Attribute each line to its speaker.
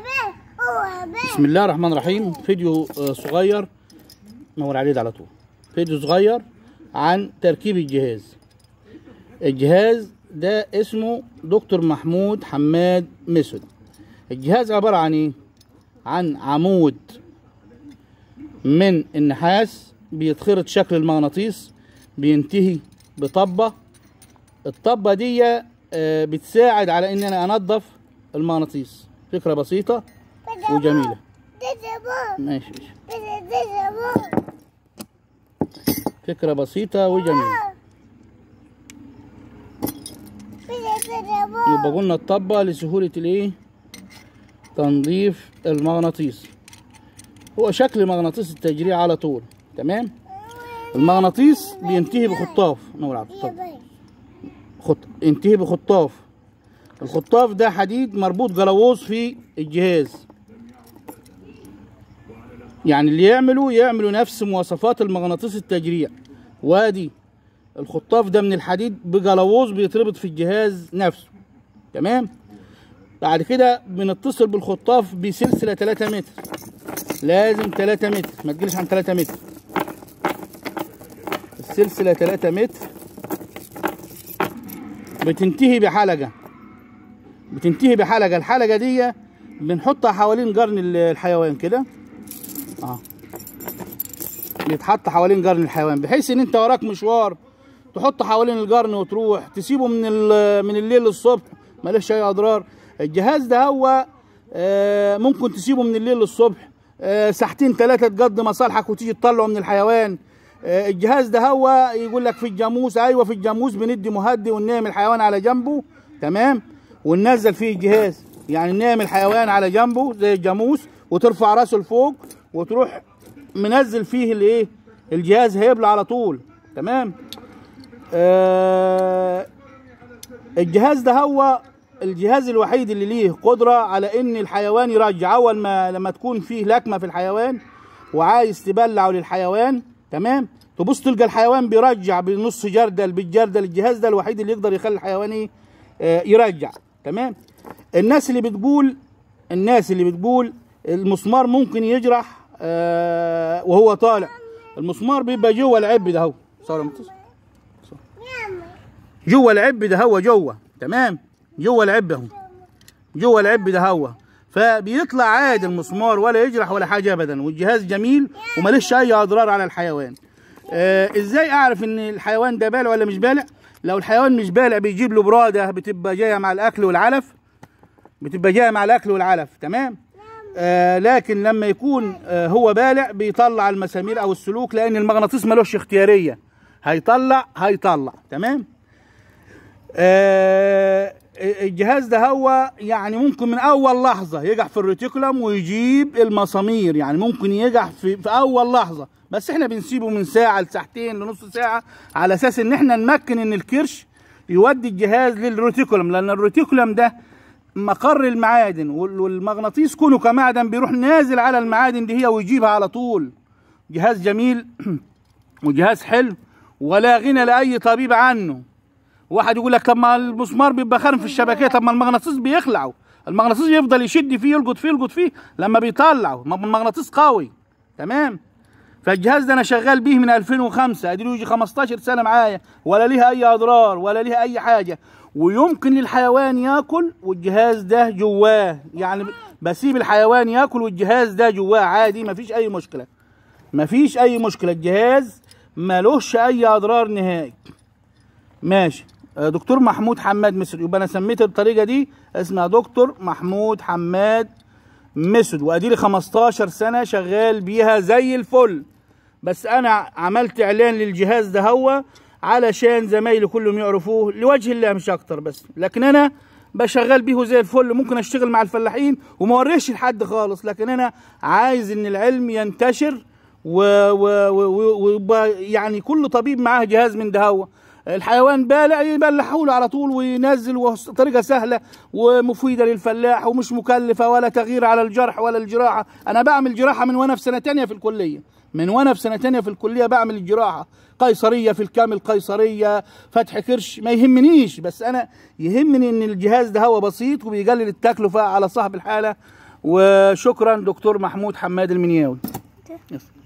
Speaker 1: بسم الله الرحمن الرحيم فيديو آه، صغير نور عليه ده على طول فيديو صغير عن تركيب الجهاز الجهاز ده اسمه دكتور محمود حماد مسد الجهاز عبارة عن ايه عن عمود من النحاس بيتخرط شكل المغناطيس بينتهي بطبة الطبة دي آه، بتساعد على ان انا انضف المغناطيس فكرة بسيطة وجميلة ماشي ماشي فكرة بسيطة وجميلة يبقى قلنا الطبة لسهولة الايه تنظيف المغناطيس هو شكل مغناطيس التجريع على طول تمام المغناطيس بينتهي بخطاف نور عبد طب خط ينتهي بخطاف الخطاف ده حديد مربوط جلووز في الجهاز يعني اللي يعملوا يعملوا نفس مواصفات المغناطيس التجريع وادي الخطاف ده من الحديد بجلووز بيتربط في الجهاز نفسه تمام بعد كده بنتصل بالخطاف بسلسلة 3 متر لازم 3 متر ما تجيلش عن 3 متر السلسلة 3 متر بتنتهي بحلقة بتنتهي بحلقة الحلقة دي بنحطها حوالين قرن الحيوان كده اه بيتحط حوالين قرن الحيوان بحيث ان انت وراك مشوار تحط حوالين القرن وتروح تسيبه من من الليل للصبح مالهش اي اضرار الجهاز ده هو آه ممكن تسيبه من الليل للصبح آه ساعتين ثلاثه تقضي مصالحك وتيجي تطلعه من الحيوان آه الجهاز ده هو يقول لك في الجاموس ايوه في الجاموس بندي مهدي وننام الحيوان على جنبه تمام وننزل فيه الجهاز يعني ننام الحيوان على جنبه زي الجاموس وترفع راسه لفوق وتروح منزل فيه الايه الجهاز هيبلع على طول تمام آه الجهاز ده هو الجهاز الوحيد اللي ليه قدرة على ان الحيوان يرجع اول ما لما تكون فيه لكمة في الحيوان وعايز تبلعه للحيوان تمام تبص تلقى الحيوان بيرجع بنص جردل بالجردل الجهاز ده الوحيد اللي يقدر يخلي الحيوان ايه آه يرجع تمام الناس اللي بتقول الناس اللي بتقول المسمار ممكن يجرح آه وهو طالع المسمار بيبقى جوه العب ده هو صار متصل جوه العب ده هو جوه تمام جوه العب اهو جوه العب ده هو فبيطلع عادي المسمار ولا يجرح ولا حاجه ابدا والجهاز جميل وماليش اي اضرار على الحيوان آه ازاي اعرف ان الحيوان ده بالع ولا مش بالع لو الحيوان مش بالع بيجيب له براده بتبقى جايه مع الاكل والعلف بتبقى جايه مع الاكل والعلف تمام آه لكن لما يكون آه هو بالع بيطلع المسامير او السلوك لان المغناطيس ملوش اختياريه هيطلع هيطلع تمام آه الجهاز ده هو يعني ممكن من اول لحظه يقع في الريتيكولم ويجيب المسامير يعني ممكن يقع في, في اول لحظه بس احنا بنسيبه من ساعه لساعتين لنص ساعه على اساس ان احنا نمكن ان الكرش يودي الجهاز للريتيكولم لان الريتيكولم ده مقر المعادن والمغناطيس كونه كمعدن بيروح نازل على المعادن دي هي ويجيبها على طول جهاز جميل وجهاز حلو ولا غنى لاي طبيب عنه واحد يقول لك طب ما المسمار بيبقى خارم في الشبكيه طب ما المغناطيس بيخلعه المغناطيس يفضل يشد فيه يلقط فيه يلقط فيه لما بيطلعه ما المغناطيس قوي تمام فالجهاز ده انا شغال بيه من 2005 ادي يجي 15 سنه معايا ولا ليها اي اضرار ولا ليها اي حاجه ويمكن للحيوان ياكل والجهاز ده جواه يعني بسيب الحيوان ياكل والجهاز ده جواه عادي مفيش اي مشكله مفيش اي مشكله الجهاز ملوش اي اضرار نهائي ماشي دكتور محمود حماد مسد يبقى انا سميت الطريقه دي اسمها دكتور محمود حماد مسد وادي لي 15 سنه شغال بيها زي الفل بس انا عملت اعلان للجهاز ده هو علشان زمايلي كلهم يعرفوه لوجه الله مش اكتر بس لكن انا بشغل بيه زي الفل ممكن اشتغل مع الفلاحين وما وريش لحد خالص لكن انا عايز ان العلم ينتشر و, و, و, و يعني كل طبيب معاه جهاز من ده هو الحيوان بالع يبلحوا له على طول وينزل طريقه سهله ومفيده للفلاح ومش مكلفه ولا تغيير على الجرح ولا الجراحه انا بعمل جراحه من وانا في سنه تانية في الكليه من وانا في سنه تانية في الكليه بعمل الجراحه قيصريه في الكامل قيصريه فتح كرش ما يهمنيش بس انا يهمني ان الجهاز ده هو بسيط وبيقلل التكلفه على صاحب الحاله وشكرا دكتور محمود حماد المنياوي يس.